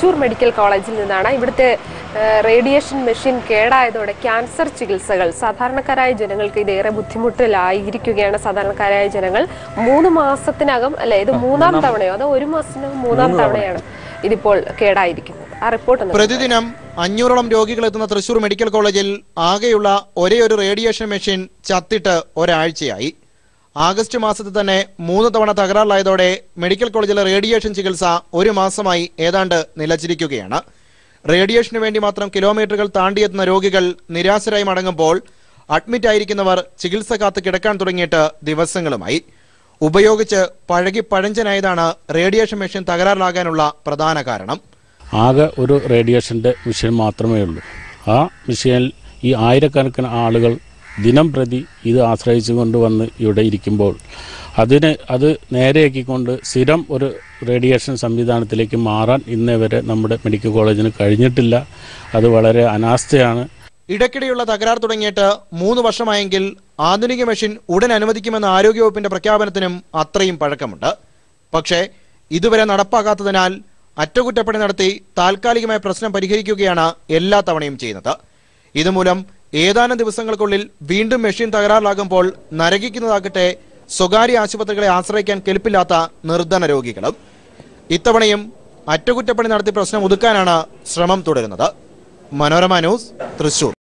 Thrissur medical കോളേജിൽ നിന്നാണ് ഇവിടുത്തെ ഏഹ്, റേഡിയേഷൻ മെഷീൻ കേടായതോടെ ക്യാൻസർ ചികിത്സകൾ സാധാരണക്കാരായ ജനങ്ങൾക്ക് ഇതേറെ ബുദ്ധിമുട്ടിലായിരിക്കുകയാണ് സാധാരണക്കാരായ ജനങ്ങൾ മൂന്ന് മാസത്തിനകം അല്ലെ ഇത് മൂന്നാം തവണയോ അതോ ഒരു മാസത്തിനകം മൂന്നാം തവണയാണ് ഇതിപ്പോൾ കേടായിരിക്കുന്നത് ആ റിപ്പോർട്ട് ഒന്ന് പ്രതിദിനം അഞ്ഞൂറോളം രോഗികൾ എത്തുന്ന തൃശൂർ മെഡിക്കൽ കോളേജിൽ ആകെയുള്ള ഒരേ ഒരു റേഡിയേഷൻ മെഷീൻ ചത്തിട്ട് ഒരാഴ്ചയായി ആഗസ്റ്റ് മാസത്തിൽ തന്നെ മൂന്ന് തവണ തകരാറിലായതോടെ മെഡിക്കൽ കോളേജിലെ റേഡിയേഷൻ ചികിത്സ ഒരു മാസമായി ഏതാണ്ട് നിലച്ചിരിക്കുകയാണ് റേഡിയേഷന് വേണ്ടി മാത്രം കിലോമീറ്ററുകൾ താണ്ടിയെത്തുന്ന രോഗികൾ നിരാശരായി മടങ്ങുമ്പോൾ അഡ്മിറ്റ് ആയിരിക്കുന്നവർ ചികിത്സ കാത്ത് കിടക്കാൻ തുടങ്ങിയിട്ട് ദിവസങ്ങളുമായി ഉപയോഗിച്ച് പഴകി പഴഞ്ചനായതാണ് റേഡിയേഷൻ മെഷീൻ തകരാറിലാകാനുള്ള പ്രധാന കാരണം ആകെ ഒരു റേഡിയേഷൻ്റെ മെഷീൻ മാത്രമേ ഉള്ളൂ ആ മെഷീനിൽ ഈ ആയിരക്കണക്കിന് ആളുകൾ ദിനം പ്രതി ഇത് ആശ്രയിച്ചു കൊണ്ട് വന്ന് ഇവിടെ ഇരിക്കുമ്പോൾ അതിന് അത് നേരെയാക്കിക്കൊണ്ട് സ്ഥിരം ഒരു റേഡിയേഷൻ സംവിധാനത്തിലേക്ക് മാറാൻ ഇന്നേ വരെ നമ്മുടെ മെഡിക്കൽ കോളേജിന് കഴിഞ്ഞിട്ടില്ല അത് വളരെ അനാസ്ഥയാണ് ഇടയ്ക്കിടെയുള്ള തകരാർ തുടങ്ങിയിട്ട് മൂന്ന് വർഷമായെങ്കിൽ ആധുനിക മെഷീൻ ഉടൻ അനുവദിക്കുമെന്ന ആരോഗ്യവകുപ്പിന്റെ പ്രഖ്യാപനത്തിനും അത്രയും പഴക്കമുണ്ട് പക്ഷേ ഇതുവരെ നടപ്പാക്കാത്തതിനാൽ അറ്റകുറ്റപ്പണി നടത്തി താൽക്കാലികമായ പ്രശ്നം പരിഹരിക്കുകയാണ് എല്ലാ തവണയും ചെയ്യുന്നത് ഇതുമൂലം ഏതാനും ദിവസങ്ങൾക്കുള്ളിൽ വീണ്ടും മെഷീൻ തകരാറിലാകുമ്പോൾ നരകിക്കുന്നതാകട്ടെ സ്വകാര്യ ആശുപത്രികളെ ആശ്രയിക്കാൻ കെൽപ്പില്ലാത്ത നിർധന രോഗികളും ഇത്തവണയും അറ്റകുറ്റപ്പണി നടത്തി പ്രശ്നം ഒതുക്കാനാണ് ശ്രമം തുടരുന്നത് മനോരമ ന്യൂസ് തൃശൂർ